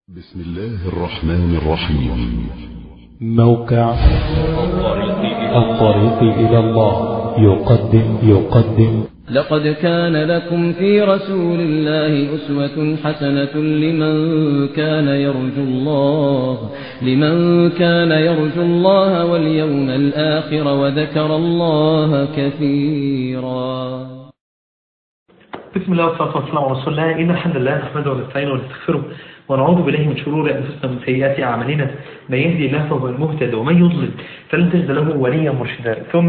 بسم الله الرحمن الرحيم موقع الطريق إلى الله يقدم يقدم لقد كان لكم في رسول الله أسوة حسنة لمن كان يرجو الله لمن كان يرجو الله واليوم الآخر وذكر الله كثيرا بسم الله والصلاة والسلام على رسول الله إن الحمد لله نحمده ونستعينه ونستغفره ونعوذ بالله من شرور أنفسنا ومن سيئات أعمالنا من يهدي الله فهو المهتد ومن يضلل فلن تجد له وليا مرشدا ثم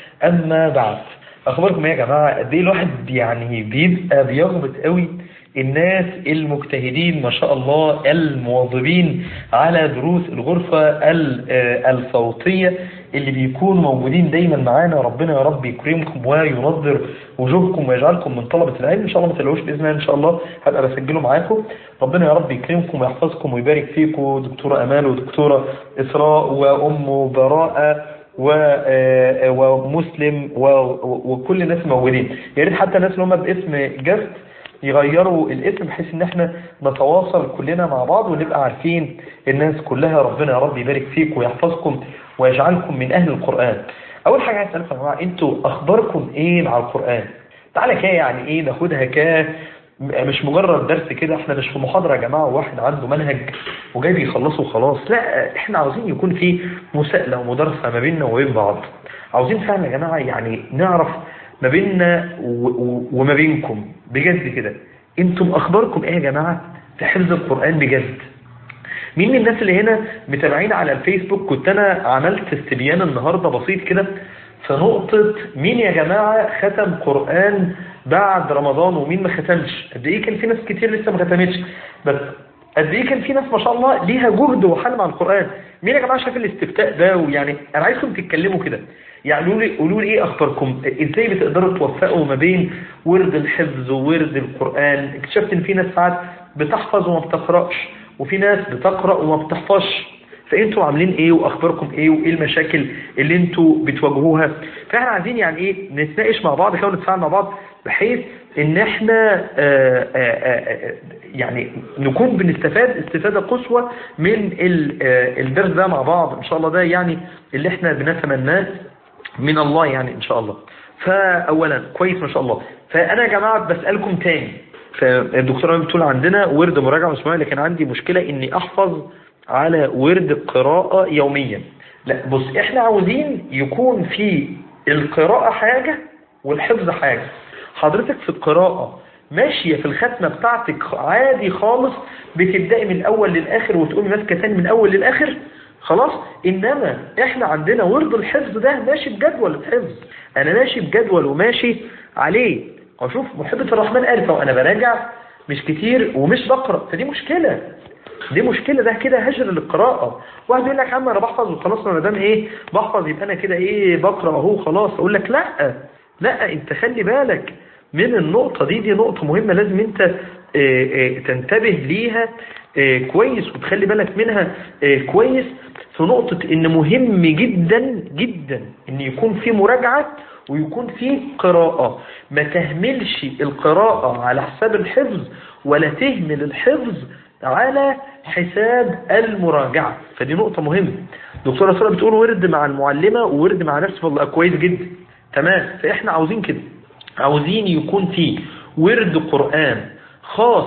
أما بعد أخباركم إيه يا جماعة قد إيه الواحد يعني بيبقى بيغبط قوي الناس المجتهدين ما شاء الله المواظبين على دروس الغرفة ال- آه الصوتية اللي بيكونوا موجودين دايما معانا ربنا يا رب يكرمكم وينظر وجوهكم ويجعلكم من طلبة العلم ان شاء الله ما تلاقوش باذن الله ان شاء الله هبقى بسجله معاكم ربنا يا رب يكرمكم ويحفظكم ويبارك فيكم دكتورة امال ودكتورة اسراء وام براءة و- آه، ومسلم و- و- وكل الناس موجودين يا ريت حتى الناس اللي هم باسم جست يغيروا الاسم بحيث ان احنا نتواصل كلنا مع بعض ونبقى عارفين الناس كلها ربنا يا رب يبارك فيكم ويحفظكم ويجعلكم من اهل القرآن اول حاجة عايز اسالكم يا جماعه انتوا اخباركم ايه مع القرآن تعالى كده يعني ايه ناخدها كده مش مجرد درس كده احنا مش في محاضرة يا جماعة وواحد عنده منهج وجاي بيخلصه وخلاص لا احنا عاوزين يكون في مساءلة ومدارسة ما بيننا وبين بعض عاوزين فعلا يا جماعة يعني نعرف ما بيننا و- و- وما بينكم بجد كده انتم اخباركم ايه يا جماعة في حفظ القرآن بجد مين من الناس اللي هنا متابعين على الفيسبوك كنت انا عملت استبيان النهاردة بسيط كده في نقطة مين يا جماعة ختم قرآن بعد رمضان ومين ما ختمش قد ايه كان في ناس كتير لسه ما ختمتش بس قد ايه كان في ناس ما شاء الله ليها جهد وحل مع القرآن مين يا جماعة شاف الاستفتاء ده ويعني انا عايزكم تتكلموا كده يعني قولوا لي قولوا لي ايه اخباركم ازاي بتقدروا توفقوا ما بين ورد الحفظ وورد القرآن اكتشفت ان في ناس ساعات بتحفظ وما بتقراش وفي ناس بتقرا وما بتحفظش فانتوا عاملين ايه واخباركم ايه وايه المشاكل اللي انتوا بتواجهوها فاحنا عايزين يعني ايه نتناقش مع بعض كده ونتفاعل مع بعض بحيث ان احنا آآ آآ يعني نكون بنستفاد استفادة قصوى من ال- آه، الدرس ده مع بعض ان شاء الله ده يعني اللي احنا بنتمناه من الله يعني ان شاء الله فاولا كويس ما شاء الله فانا يا جماعة بسألكم تاني فالدكتورة بتقول عندنا ورد مراجعة مسموعة لكن عندي مشكلة اني احفظ على ورد قراءة يوميا لا بص احنا عاوزين يكون في القراءة حاجة والحفظ حاجة حضرتك في القراءة ماشية في الختمة بتاعتك عادي خالص بتبدأي من الأول للآخر وتقومي ماسكة تاني من الأول للآخر خلاص إنما إحنا عندنا ورد الحفظ ده ماشي بجدول الحفظ أنا ماشي بجدول وماشي عليه أشوف محبة الرحمن ألف وأنا براجع مش كتير ومش بقرأ فدي مشكلة دي مشكلة ده كده هجر للقراءة واحد يقول لك يا عم انا بحفظ وخلاص انا دام ايه بحفظ يبقى انا كده ايه بقرأ اهو خلاص اقول لك لا لا انت خلي بالك من النقطة دي دي نقطة مهمة لازم انت اه، اه، تنتبه ليها اه، كويس وتخلي بالك منها اه، كويس في نقطة ان مهم جدا جدا ان يكون في مراجعة ويكون في قراءة ما تهملش القراءة على حساب الحفظ ولا تهمل الحفظ على حساب المراجعة فدي نقطة مهمة دكتورة سارة بتقول ورد مع المعلمة وورد مع نفسي والله كويس جدا تمام فإحنا عاوزين كده عاوزين يكون في ورد قرآن خاص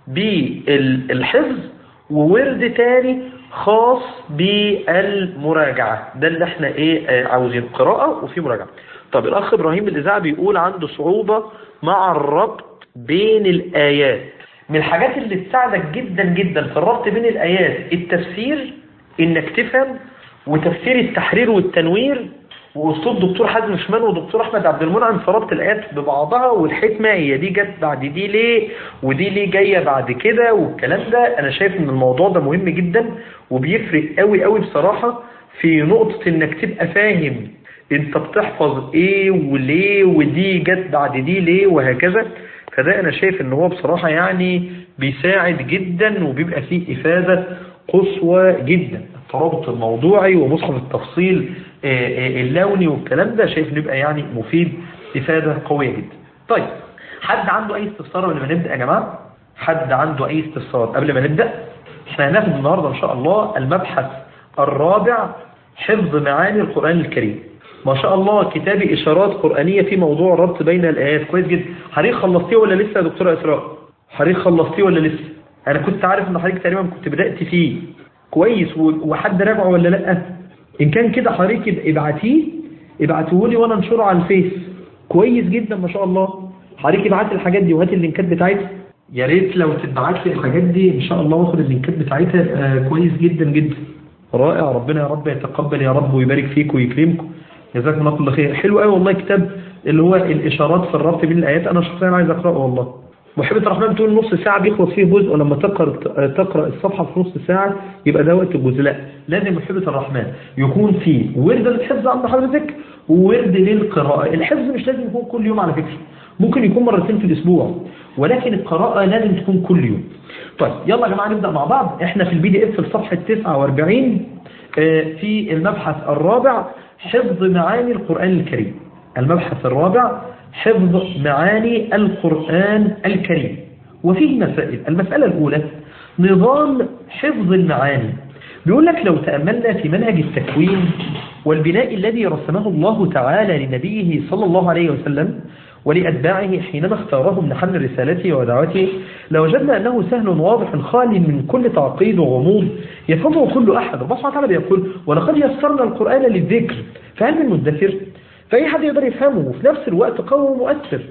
بالحفظ وورد تاني خاص بالمراجعة ده اللي احنا ايه آه، عاوزين قراءة وفي مراجعة طب الأخ إبراهيم الإذاعة بيقول عنده صعوبة مع الربط بين الآيات من الحاجات اللي تساعدك جدا جدا في الربط بين الآيات التفسير إنك تفهم وتفسير التحرير والتنوير وأسلوب دكتور حازم شمال ودكتور أحمد عبد المنعم في ربط الآيات ببعضها والحكمة هي دي جت بعد دي ليه ودي ليه جاية بعد كده والكلام ده أنا شايف إن الموضوع ده مهم جدا وبيفرق قوي قوي بصراحة في نقطة إنك تبقى فاهم انت بتحفظ ايه وليه ودي جت بعد دي ليه وهكذا فده انا شايف ان هو بصراحة يعني بيساعد جدا وبيبقى فيه افادة قصوى جدا الترابط الموضوعي ومصحف التفصيل آه، آه، اللوني والكلام ده شايف انه يبقى يعني مفيد افادة قوية جدا طيب حد عنده اي استفسار قبل ما نبدأ يا جماعة حد عنده اي استفسار قبل ما نبدأ احنا هناخد النهاردة ان شاء الله المبحث الرابع حفظ معاني القرآن الكريم ما شاء الله كتابي إشارات قرآنية في موضوع الربط بين الآيات كويس جدا حضرتك خلصتيه ولا لسه يا دكتورة إسراء حضرتك خلصتيه ولا لسه أنا كنت عارف إن حضرتك تقريبا كنت بدأت فيه كويس و- وحد راجعه ولا لأ إن كان كده حضرتك يبقى ابعتيه ابعتيه لي وأنا انشره على الفيس كويس جدا ما شاء الله حضرتك ابعت لي الحاجات دي وهات اللينكات بتاعتها يا ريت لو تبعت لي الحاجات دي ان شاء الله واخد اللينكات بتاعتها يبقى كويس جدا جدا رائع ربنا يا رب يتقبل يا رب ويبارك فيك ويكرمكم جزاكم الله كل خير حلو قوي والله كتاب اللي هو الاشارات في الربط بين الايات انا شخصيا عايز اقراه والله محبة الرحمن تقول نص ساعة بيخلص فيه جزء ولما تقرأ تقرأ الصفحة في نص ساعة يبقى ده وقت الجزء لا لازم محبة الرحمن يكون فيه ورد للحفظ عند حضرتك وورد للقراءة الحفظ مش لازم يكون كل يوم على فكرة ممكن يكون مرتين في الأسبوع ولكن القراءة لازم تكون كل يوم طيب يلا يا جماعة نبدأ مع بعض احنا في البي دي اف في صفحة 49 آه، في المبحث الرابع حفظ معاني القرآن الكريم المبحث الرابع حفظ معاني القرآن الكريم وفيه مسائل المسألة الأولى نظام حفظ المعاني بيقول لك لو تأملنا في منهج التكوين والبناء الذي رسمه الله تعالى لنبيه صلى الله عليه وسلم ولأتباعه حينما اختارهم لحمل رسالته ودعوته لوجدنا أنه سهل واضح خالي من كل تعقيد وغموض يفهمه كل أحد الله سبحانه وتعالى بيقول ولقد يسرنا القرآن للذكر فهل من مدثر فأي حد يقدر يفهمه وفي نفس الوقت قوي ومؤثر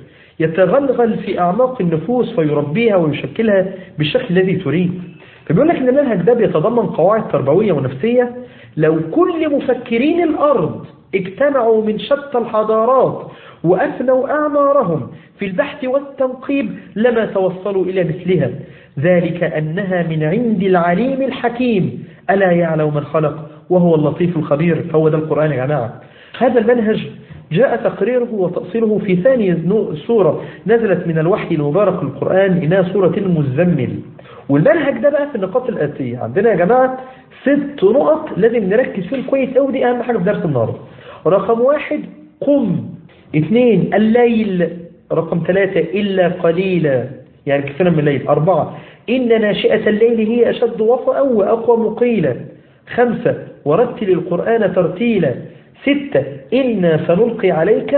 يتغلغل في أعماق النفوس فيربيها ويشكلها بالشكل الذي تريد فبيقول لك ان المنهج ده بيتضمن قواعد تربوية ونفسية لو كل مفكرين الأرض اجتمعوا من شتى الحضارات وأفنوا أعمارهم في البحث والتنقيب لما توصلوا إلى مثلها ذلك أنها من عند العليم الحكيم ألا يعلم من خلق وهو اللطيف الخبير فهو ده القرآن يا جماعة هذا المنهج جاء تقريره وتأصيله في ثاني سورة نزلت من الوحي المبارك القرآن إنها سورة المزمل والمنهج ده بقى في النقاط الآتية عندنا يا جماعة ست نقط لازم نركز فيهم كويس قوي دي أهم حاجة في درس النهاردة رقم واحد قم اثنين الليل رقم ثلاثة إلا قليلا يعني كثيرا من الليل أربعة إن ناشئة الليل هي أشد وطأ وأقوى مقيلا خمسة ورتل القرآن ترتيلا ستة إنا سنلقي عليك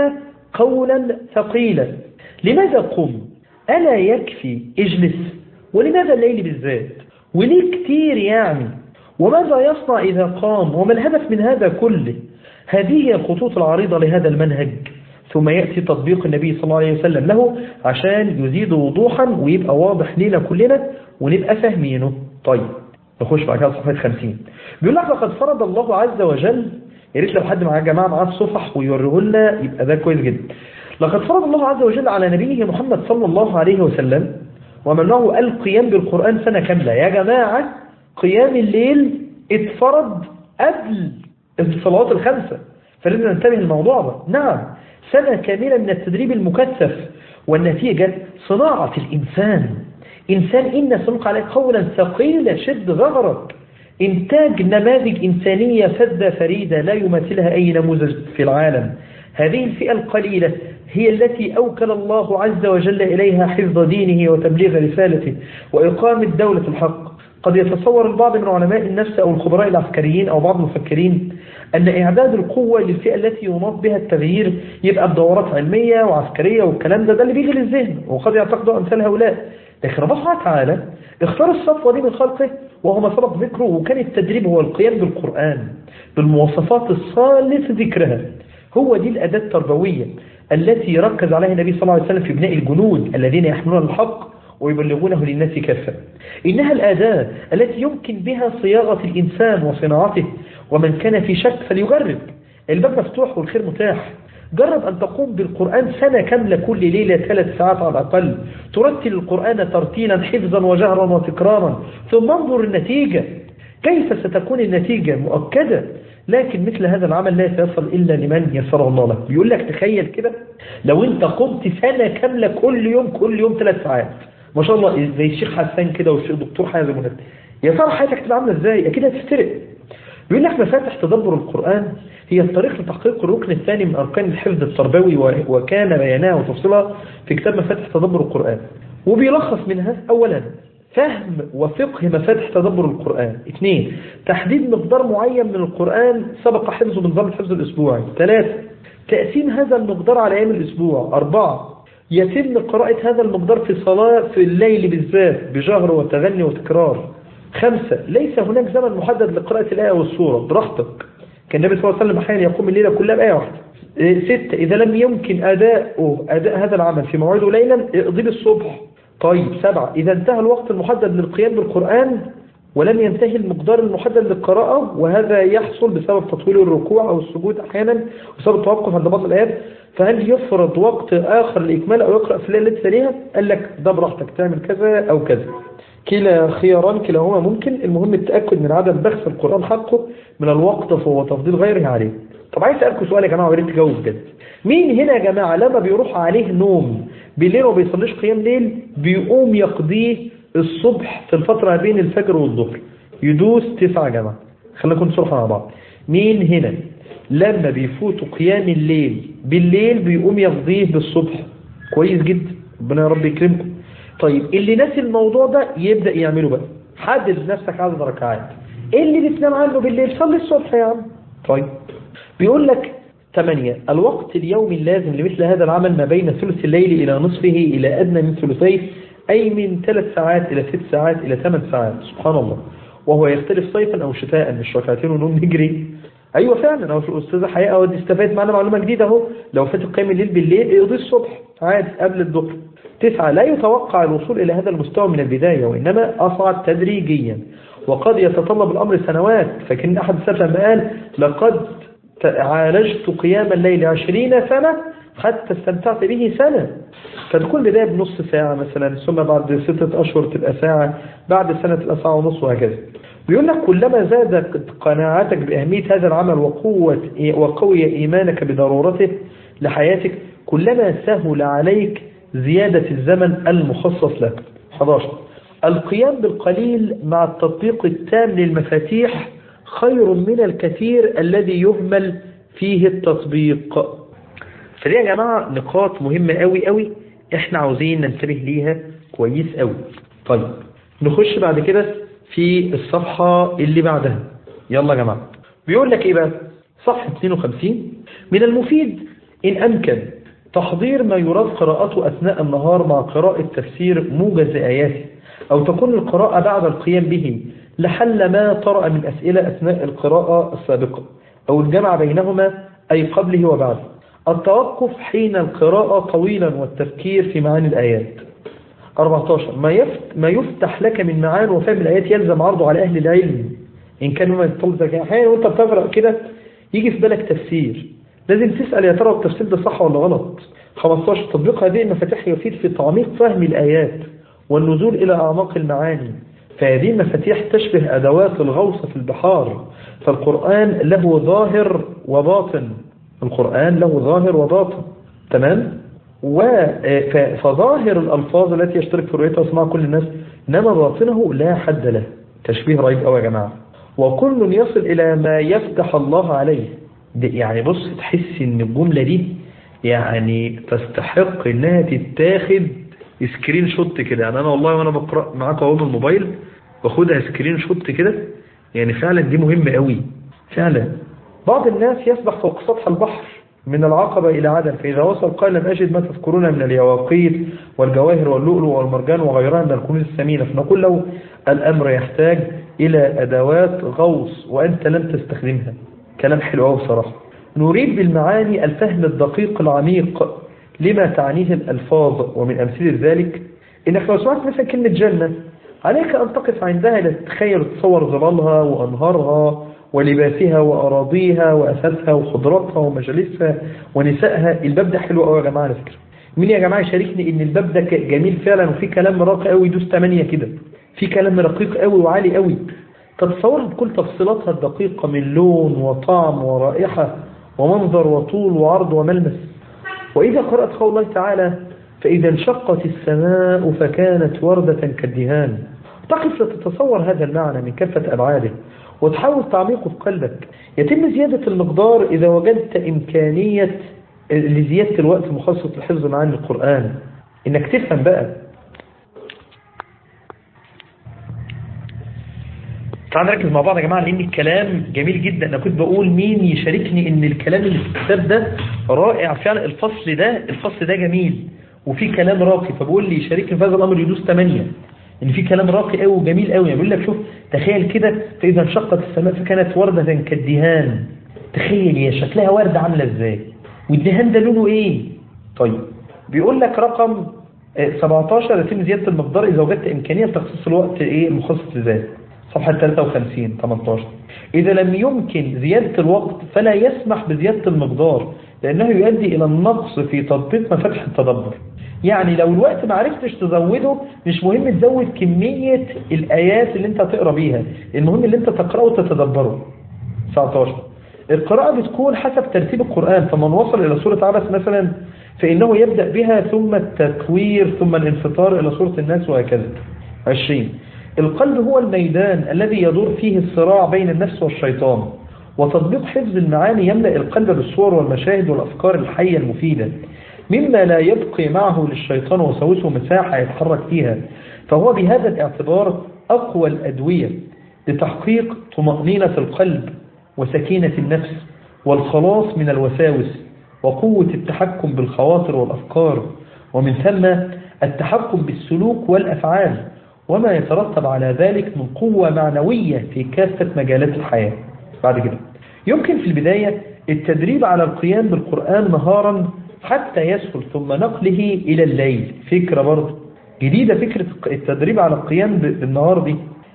قولا ثقيلا لماذا قم ألا يكفي اجلس ولماذا الليل بالذات وليه كتير يعني وماذا يصنع إذا قام وما الهدف من هذا كله هذه هي الخطوط العريضة لهذا المنهج ثم يأتي تطبيق النبي صلى الله عليه وسلم له عشان يزيد وضوحا ويبقى واضح لنا كلنا ونبقى فاهمينه طيب نخش بعد كده صفحة 50 بيقول لك لقد فرض الله عز وجل يا ريت لو حد معاه جماعة معاه الصفح ويوريه لنا يبقى ده كويس جدا لقد فرض الله عز وجل على نبيه محمد صلى الله عليه وسلم ومنعه القيام بالقرآن سنة كاملة يا جماعة قيام الليل اتفرض قبل الصلوات الخمسة فلازم ننتبه الموضوع ده نعم سنة كاملة من التدريب المكثف والنتيجة صناعة الإنسان إنسان إن سنلقى عليه قولا ثقيلا شد ظهرك إنتاج نماذج إنسانية فذة فريدة لا يمثلها أي نموذج في العالم هذه الفئة القليلة هي التي أوكل الله عز وجل إليها حفظ دينه وتبليغ رسالته وإقامة دولة الحق قد يتصور البعض من علماء النفس أو الخبراء العسكريين أو بعض المفكرين أن إعداد القوة للفئة التي يناط بها التغيير يبقى بدورات علمية وعسكرية والكلام ده ده اللي بيجي للذهن وقد يعتقدوا أمثال هؤلاء لكن ربنا سبحانه وتعالى اختار الصفوة دي من خلقه وهو ما سبق ذكره وكان التدريب هو القيام بالقرآن بالمواصفات الصالة ذكرها هو دي الأداة التربوية التي ركز عليها النبي صلى الله عليه وسلم في بناء الجنود الذين يحملون الحق ويبلغونه للناس كافة إنها الأداة التي يمكن بها صياغة الإنسان وصناعته ومن كان في شك فليجرب الباب مفتوح والخير متاح جرب أن تقوم بالقرآن سنة كاملة كل ليلة ثلاث ساعات على الأقل ترتل القرآن ترتيلا حفظا وجهرا وتكرارا ثم انظر النتيجة كيف ستكون النتيجة مؤكدة لكن مثل هذا العمل لا يصل إلا لمن يسره الله له بيقول لك تخيل كده لو انت قمت سنة كاملة كل يوم كل يوم ثلاث ساعات ما شاء الله زي الشيخ حسان كده والشيخ دكتور حازم ونت يا ترى حياتك تبقى عامله ازاي اكيد هتفترق بيقول لك مفاتح تدبر القرآن هي الطريق لتحقيق الركن الثاني من أركان الحفظ التربوي وكان بيانها وتفصيلها في كتاب مفاتح تدبر القرآن وبيلخص منها أولا فهم وفقه مفاتح تدبر القرآن اثنين تحديد مقدار معين من القرآن سبق حفظه بنظام الحفظ الأسبوعي ثلاثة تقسيم هذا المقدار على أيام الأسبوع أربعة يتم قراءة هذا المقدار في صلاة في الليل بالذات بجهر وتغني وتكرار خمسة ليس هناك زمن محدد لقراءة الآية والسورة براحتك كان النبي صلى الله عليه وسلم أحيانا يقوم الليلة كلها بآية واحدة ستة إذا لم يمكن أداء أداء هذا العمل في موعده ليلا اقضي الصبح طيب سبعة إذا انتهى الوقت المحدد للقيام بالقرآن ولم ينتهي المقدار المحدد للقراءة وهذا يحصل بسبب تطويل الركوع أو السجود أحيانا بسبب التوقف عند بعض الآيات فهل يفرض وقت آخر لإكمال أو يقرأ في الليلة التي تليها قال لك ده براحتك تعمل كذا أو كذا كلا خياران كلاهما ممكن المهم التأكد من عدم بخس القرآن حقه من الوقت وتفضيل غيره عليه طب عايز أسألكم سؤال يا جماعة وريت تجاوب بجد مين هنا يا جماعة لما بيروح عليه نوم بالليل وما بيصليش قيام ليل بيقوم يقضيه الصبح في الفترة بين الفجر والظهر يدوس تسعة يا جماعة خلينا نكون صرحة مع بعض مين هنا لما بيفوتوا قيام الليل بالليل بيقوم يقضيه بالصبح كويس جدا ربنا يا رب يكرمكم طيب اللي ناسي الموضوع ده يبدأ يعمله بقى حدد لنفسك عدد ركعات ايه اللي بتنام عنه بالليل صلي الصبح يا عم طيب بيقول لك ثمانية الوقت اليومي اللازم لمثل هذا العمل ما بين ثلث الليل إلى نصفه إلى أدنى من ثلثيه أي من ثلاث ساعات إلى ست ساعات إلى ثمان ساعات سبحان الله وهو يختلف صيفا أو شتاء مش ركعتين ونوم نجري أيوة فعلا أو الأستاذة حقيقة ودي استفادت معنا معلومة جديدة أهو لو فات قيام الليل بالليل اقضي الصبح عادي قبل الظهر تسعة لا يتوقع الوصول إلى هذا المستوى من البداية وإنما أصعد تدريجيا وقد يتطلب الأمر سنوات فكان أحد السلف لما قال لقد عالجت قيام الليل عشرين سنة حتى استمتعت به سنة فتكون بداية بنص ساعة مثلا ثم بعد ستة أشهر تبقى ساعة بعد سنة تبقى ساعة ونص وهكذا بيقول لك كلما زادت قناعتك بأهمية هذا العمل وقوة وقوي إيمانك بضرورته لحياتك كلما سهل عليك زيادة الزمن المخصص لك 11 القيام بالقليل مع التطبيق التام للمفاتيح خير من الكثير الذي يهمل فيه التطبيق فدي يا جماعة نقاط مهمة قوي قوي احنا عاوزين ننتبه ليها كويس قوي طيب نخش بعد كده في الصفحة اللي بعدها يلا يا جماعة بيقول لك ايه بقى صفحة 52 من المفيد ان امكن تحضير ما يراد قراءته اثناء النهار مع قراءة تفسير موجز اياته او تكون القراءة بعد القيام به لحل ما طرأ من أسئلة أثناء القراءة السابقة أو الجمع بينهما أي قبله وبعده التوقف حين القراءة طويلا والتفكير في معاني الآيات 14 ما يفت ما يفتح لك من معان وفهم الآيات يلزم عرضه على أهل العلم إن كان مما يطلب ذلك أحيانا وأنت بتقرأ كده يجي في بالك تفسير لازم تسأل يا ترى التفسير ده صح ولا غلط 15 تطبيق هذه المفاتيح يفيد في تعميق فهم الآيات والنزول إلى أعماق المعاني فهذه المفاتيح تشبه أدوات الغوص في البحار فالقرآن له ظاهر وباطن القرآن له ظاهر وباطن تمام فظاهر الألفاظ التي يشترك في رؤيتها وسماع كل الناس إنما باطنه لا حد له تشبيه رهيب قوي يا جماعة وكل يصل إلى ما يفتح الله عليه يعني بص تحس إن الجملة دي يعني تستحق إنها تتاخد سكرين شوت كده يعني أنا والله وأنا بقرأ معاك أهو الموبايل باخدها سكرين شوت كده يعني فعلا دي مهمة قوي فعلا بعض الناس يسبح فوق سطح البحر من العقبة إلى عدن فإذا وصل قال لم أجد ما تذكرون من اليواقيت والجواهر واللؤلؤ والمرجان وغيرها من الكنوز الثمينة فنقول له الأمر يحتاج إلى أدوات غوص وأنت لم تستخدمها كلام حلو قوي بصراحة نريد بالمعاني الفهم الدقيق العميق لما تعنيه الألفاظ ومن أمثلة ذلك إنك لو سمعت مثلا كلمة جنة عليك أن تقف عندها لتتخيل تصور ظلالها وأنهارها ولباسها وأراضيها وأساسها وخضراتها ومجالسها ونسائها الباب ده حلو قوي يا جماعة على فكرة مين يا جماعة يشاركني ان الباب ده جميل فعلا وفي كلام راقي قوي يدوس 8 كده في كلام رقيق قوي وعالي قوي تتصورها بكل تفصيلاتها الدقيقة من لون وطعم ورائحة ومنظر وطول وعرض وملمس وإذا قرأت قول الله تعالى فإذا انشقت السماء فكانت وردة كالدهان تقف لتتصور هذا المعنى من كافة أبعاده وتحاول تعميقه في قلبك يتم زيادة المقدار إذا وجدت إمكانية لزيادة الوقت مخصص لحفظ معاني القرآن إنك تفهم بقى تعالوا نركز مع بعض يا جماعة لأن الكلام جميل جدا أنا كنت بقول مين يشاركني إن الكلام اللي في الكتاب ده رائع فعلا الفصل ده الفصل ده جميل وفي كلام راقي فبقول لي يشاركني في هذا الأمر يدوس 8 إن في كلام راقي قوي وجميل قوي يقول لك شوف تخيل كده فإذا انشقت السماء فكانت وردة كالدهان تخيل هي شكلها وردة عاملة إزاي والدهان ده لونه إيه طيب بيقول لك رقم 17 يتم زيادة المقدار إذا وجدت إمكانية لتخصيص الوقت إيه المخصص لذلك صفحة 53 18 إذا لم يمكن زيادة الوقت فلا يسمح بزيادة المقدار لأنه يؤدي إلى النقص في تطبيق مفاتح التدبر يعني لو الوقت ما عرفتش تزوده مش مهم تزود كمية الآيات اللي انت هتقرا بيها المهم اللي انت تقرأه وتتدبره 19 القراءة بتكون حسب ترتيب القرآن فمن وصل إلى سورة عبس مثلا فإنه يبدأ بها ثم التكوير ثم الانفطار إلى سورة الناس وهكذا 20 القلب هو الميدان الذي يدور فيه الصراع بين النفس والشيطان وتطبيق حفظ المعاني يملأ القلب بالصور والمشاهد والأفكار الحية المفيدة مما لا يبقي معه للشيطان وسوسه مساحة يتحرك فيها فهو بهذا الاعتبار أقوى الأدوية لتحقيق طمأنينة القلب وسكينة النفس والخلاص من الوساوس وقوة التحكم بالخواطر والأفكار ومن ثم التحكم بالسلوك والأفعال وما يترتب على ذلك من قوة معنوية في كافة مجالات الحياة بعد كده يمكن في البداية التدريب على القيام بالقرآن نهارا حتى يسهل ثم نقله إلى الليل فكرة برضه جديدة فكرة التدريب على القيام بالنهار دي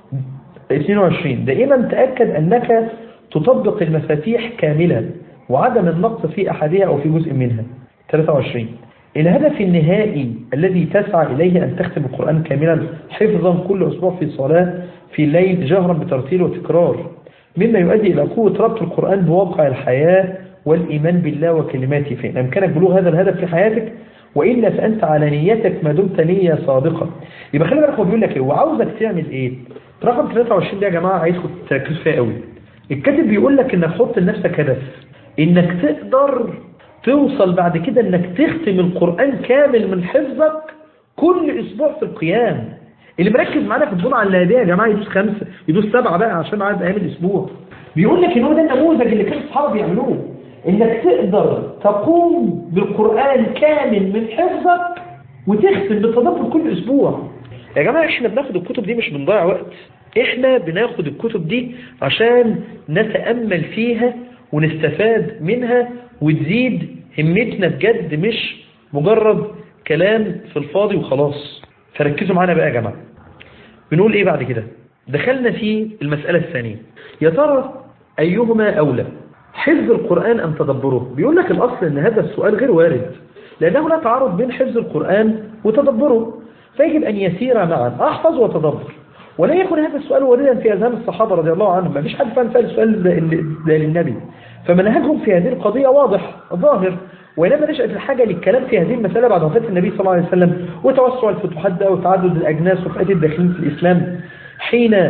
22 دائما تأكد أنك تطبق المفاتيح كاملة وعدم النقص في أحدها أو في جزء منها 23 الهدف النهائي الذي تسعى إليه أن تختم القرآن كاملا حفظا كل أسبوع في صلاة في الليل جهرا بترتيل وتكرار مما يؤدي إلى قوة ربط القرآن بواقع الحياة والإيمان بالله وكلماته فإن أمكنك بلوغ هذا الهدف في حياتك وإلا فأنت على نيتك ما دمت نية صادقة يبقى خلي بالك هو بيقول لك إيه وعاوزك تعمل إيه رقم 23 ده يا جماعة عايزكم تركزوا فيها قوي الكاتب بيقول لك إنك حط لنفسك هدف إنك تقدر توصل بعد كده إنك تختم القرآن كامل من حفظك كل أسبوع في القيام اللي مركز معانا في الجمعة الليلية يا جماعة يدوس خمسة يدوس سبعة بقى عشان عدد أيام الأسبوع بيقول لك إن هو ده النموذج اللي كان الصحابة بيعملوه إنك تقدر تقوم بالقرآن كامل من حفظك وتختم بالتدبر كل أسبوع يا جماعة إحنا بناخد الكتب دي مش بنضيع وقت إحنا بناخد الكتب دي عشان نتأمل فيها ونستفاد منها وتزيد همتنا بجد مش مجرد كلام في الفاضي وخلاص فركزوا معانا بقى يا جماعة بنقول ايه بعد كده دخلنا في المسألة الثانية يا ترى أيهما أولى حفظ القرآن أم تدبره بيقول لك الأصل أن هذا السؤال غير وارد لأنه لا تعارض بين حفظ القرآن وتدبره فيجب أن يسير معا أحفظ وتدبر ولا يكون هذا السؤال واردا في أذهان الصحابة رضي الله عنهم ما فيش حد فهم سأل السؤال ده للنبي فمنهجهم في هذه القضية واضح ظاهر وإنما نشأت الحاجة للكلام في هذه المسألة بعد وفاة النبي صلى الله عليه وسلم وتوسع الفتوحات ده وتعدد الأجناس وفئات الداخلين في الإسلام حين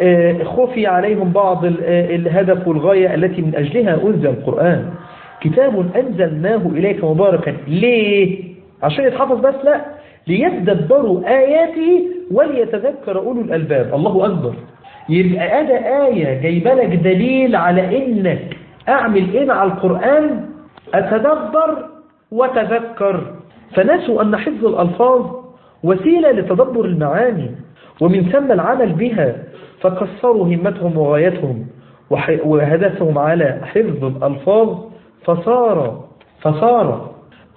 خفي عليهم بعض الهدف والغاية التي من أجلها أنزل القرآن كتاب أنزلناه إليك مباركا ليه؟ عشان يتحفظ بس لا ليتدبروا آياته وليتذكر أولو الألباب الله أكبر يبقى أدا آية جايبه لك دليل على إنك أعمل إيه مع القرآن أتدبر وتذكر فنسوا أن حفظ الألفاظ وسيلة لتدبر المعاني ومن ثم العمل بها فكسروا همتهم وغايتهم وهدفهم على حفظ الألفاظ فصار فصار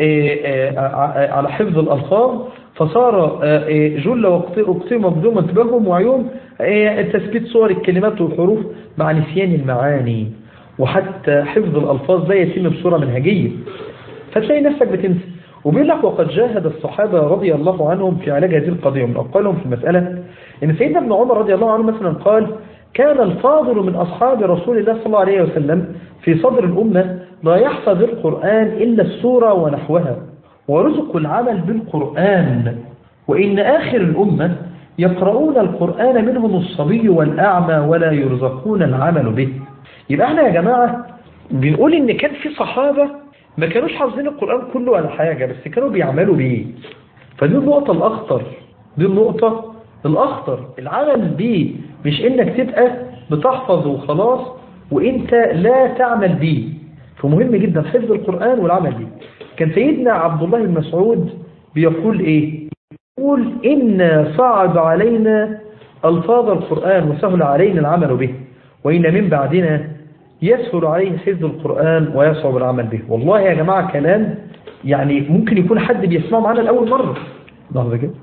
على حفظ الألفاظ فصار جل وقتهم مبدوم انتباههم وعيون تثبيت صور الكلمات والحروف مع نسيان المعاني وحتى حفظ الألفاظ لا يتم بصورة منهجية فتلاقي نفسك بتنسى وبيقول لك وقد جاهد الصحابة رضي الله عنهم في علاج هذه القضية ومن أقوالهم في المسألة إن سيدنا ابن عمر رضي الله عنه مثلا قال كان الفاضل من أصحاب رسول الله صلى الله عليه وسلم في صدر الأمة لا يحفظ القرآن إلا السورة ونحوها ورزق العمل بالقرآن وإن آخر الأمة يقرؤون القرآن منهم الصبي والأعمى ولا يرزقون العمل به يبقى احنا يا جماعة بنقول ان كان في صحابة ما كانوش حافظين القرآن كله ولا حاجة بس كانوا بيعملوا بيه فدي النقطة الأخطر دي النقطة الأخطر العمل بيه مش انك تبقى بتحفظ وخلاص وانت لا تعمل به فمهم جدا حفظ القرآن والعمل به كان سيدنا عبد الله بن مسعود بيقول ايه يقول إن صعب علينا ألفاظ القرآن وسهل علينا العمل به وإن من بعدنا يسهل عليه حفظ القرآن ويصعب العمل به والله يا جماعة كلام يعني ممكن يكون حد بيسمعه معنا لأول مرة لحظة كده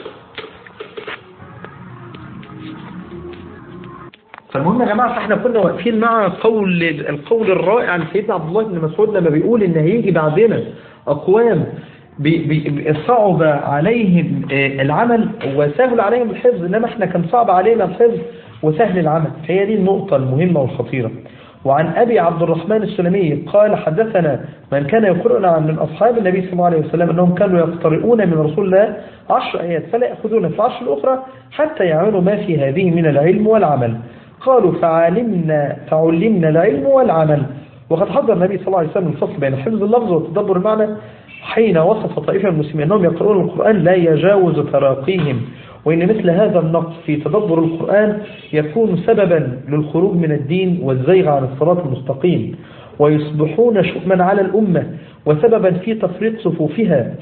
فالمهم يا جماعة احنا كنا واقفين مع قول القول الرائع عن سيدنا عبد الله بن مسعود لما بيقول ان هيجي بعدنا اقوام بي بي صعب عليهم العمل وسهل عليهم الحفظ انما احنا كان صعب علينا الحفظ وسهل العمل هي دي النقطة المهمة والخطيرة وعن أبي عبد الرحمن السلمي قال حدثنا من كان يقرأنا عن من أصحاب النبي صلى الله عليه وسلم أنهم كانوا يقترؤون من رسول الله عشر آيات فلا يأخذون في العشر الأخرى حتى يعملوا ما في هذه من العلم والعمل قالوا فعلمنا فعلمنا العلم والعمل وقد حضر النبي صلى الله عليه وسلم الفصل بين حفظ اللفظ وتدبر المعنى حين وصف طائفة من المسلمين أنهم يقرؤون القرآن لا يجاوز تراقيهم وإن مثل هذا النقص في تدبر القرآن يكون سببا للخروج من الدين والزيغ عن الصراط المستقيم ويصبحون شؤما على الأمة وسببا في تفريق صفوفها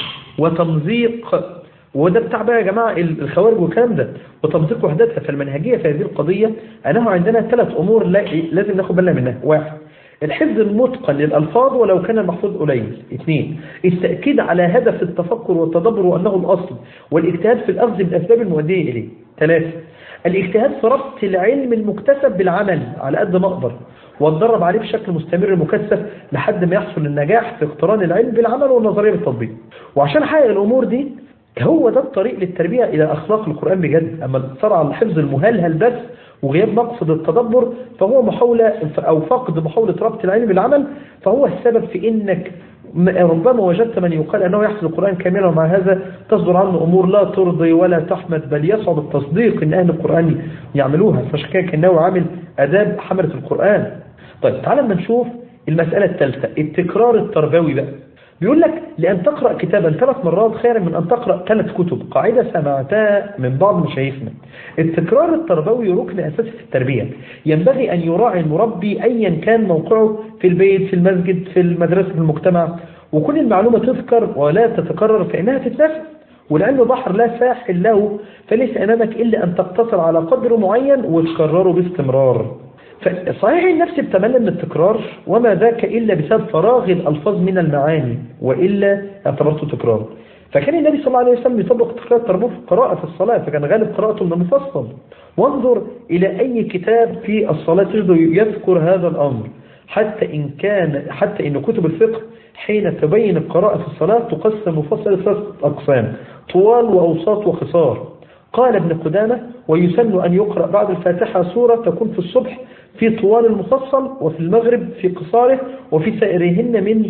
وتمزيق وده بتاع بقى يا جماعة الخوارج والكلام ده وتمزيق وحدتها فالمنهجية في هذه القضية أنه عندنا ثلاث أمور لازم ناخد بالنا منها واحد الحفظ المتقن للألفاظ ولو كان المحفوظ قليل اثنين التأكيد على هدف التفكر والتدبر وأنه الأصل والاجتهاد في الأخذ بالأسباب المؤدية إليه ثلاثة الاجتهاد في ربط العلم المكتسب بالعمل على قد ما أقدر واتدرب عليه بشكل مستمر مكثف لحد ما يحصل النجاح في اقتران العلم بالعمل والنظرية بالتطبيق وعشان احقق الأمور دي هو ده الطريق للتربية إلى أخلاق القرآن بجد أما الاقتصار على الحفظ المهلهل بس وغياب مقصد التدبر فهو محاولة أو فقد محاولة ربط العلم بالعمل فهو السبب في إنك ربما وجدت من يقال أنه يحفظ القرآن كاملا ومع هذا تصدر عنه أمور لا ترضي ولا تحمد بل يصعب التصديق إن أهل القرآن يعملوها فعشان كده كأنه عامل أداب حملة القرآن طيب تعالى ما نشوف المسألة الثالثة التكرار التربوي بقى بيقول لك لأن تقرأ كتابا ثلاث مرات خيرا من أن تقرأ ثلاث كتب قاعدة سمعتها من بعض مشايخنا التكرار التربوي ركن أساسي في التربية ينبغي أن يراعي المربي أيا كان موقعه في البيت في المسجد في المدرسة في المجتمع وكل المعلومة تذكر ولا تتكرر فإنها تتنفس ولأنه بحر لا ساحل له فليس أمامك إلا أن تقتصر على قدر معين وتكرره باستمرار فصحيح النفس بتمل من التكرار وما ذاك إلا بسبب فراغ الألفاظ من المعاني وإلا اعتبرته تكرار فكان النبي صلى الله عليه وسلم يطبق تكرار التربوي في القراءة في الصلاة فكان غالب قراءته من المفصل وانظر إلى أي كتاب في الصلاة تجده يذكر هذا الأمر حتى إن كان حتى إن كتب الفقه حين تبين القراءة في الصلاة تقسم مفصل ثلاث أقسام طوال وأوساط وخصار قال ابن قدامة ويسن أن يقرأ بعد الفاتحة سورة تكون في الصبح في طوال المفصل وفي المغرب في قصاره وفي سائرهن من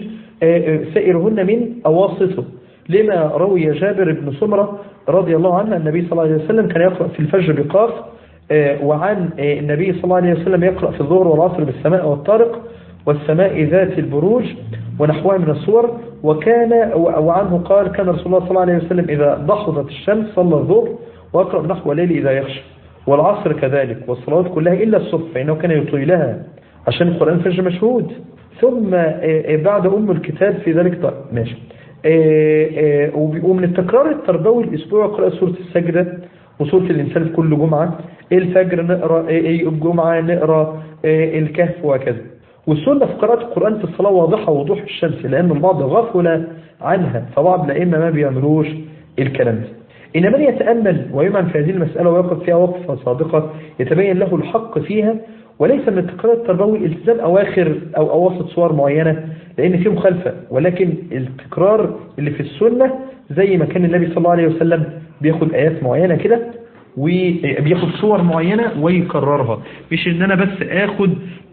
سائرهن من أواسطه لما روي جابر بن سمرة رضي الله عنه النبي صلى الله عليه وسلم كان يقرأ في الفجر بقاف وعن النبي صلى الله عليه وسلم يقرأ في الظهر والعصر بالسماء والطارق والسماء ذات البروج ونحوها من الصور وكان وعنه قال كان رسول الله صلى الله عليه وسلم إذا ضحضت الشمس صلى الظهر وأقرأ نحو الليل إذا يخشى والعصر كذلك والصلوات كلها إلا الصبح فإنه كان يطيلها عشان القرآن فجر مشهود ثم بعد أم الكتاب في ذلك طيب ماشي ومن التكرار التربوي الأسبوع قراءة سورة السجدة وسورة الإنسان في كل جمعة الفجر نقرأ الجمعة نقرأ الكهف وهكذا والسنة في قراءة القرآن في الصلاة واضحة وضوح الشمس لأن البعض غفل عنها فبعض الأئمة ما بيعملوش الكلام ده إن من يتأمل ويمعن في هذه المسألة ويقف فيها وقفة صادقة يتبين له الحق فيها وليس من التكرار التربوي التزام أواخر أو أواسط صور معينة لأن فيه مخالفة ولكن التكرار اللي في السنة زي ما كان النبي صلى الله عليه وسلم بياخد آيات معينة كده وبياخد صور معينة ويكررها مش ان انا بس اخد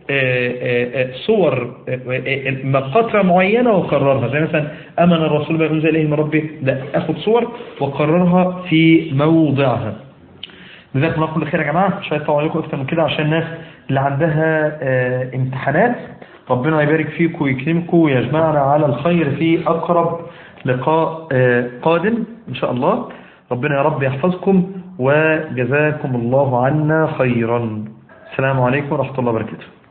صور مقاطع معينة وكررها زي مثلا أمن الرسول بما أنزل إليه من ربه لا أخذ صور وكررها في موضعها لذلك الله كل خير يا جماعة مش هيطلع عليكم أكتر من كده عشان الناس اللي عندها امتحانات ربنا يبارك فيكم ويكرمكم ويجمعنا على الخير في أقرب لقاء قادم إن شاء الله ربنا يا رب يحفظكم وجزاكم الله عنا خيرا السلام عليكم ورحمة الله وبركاته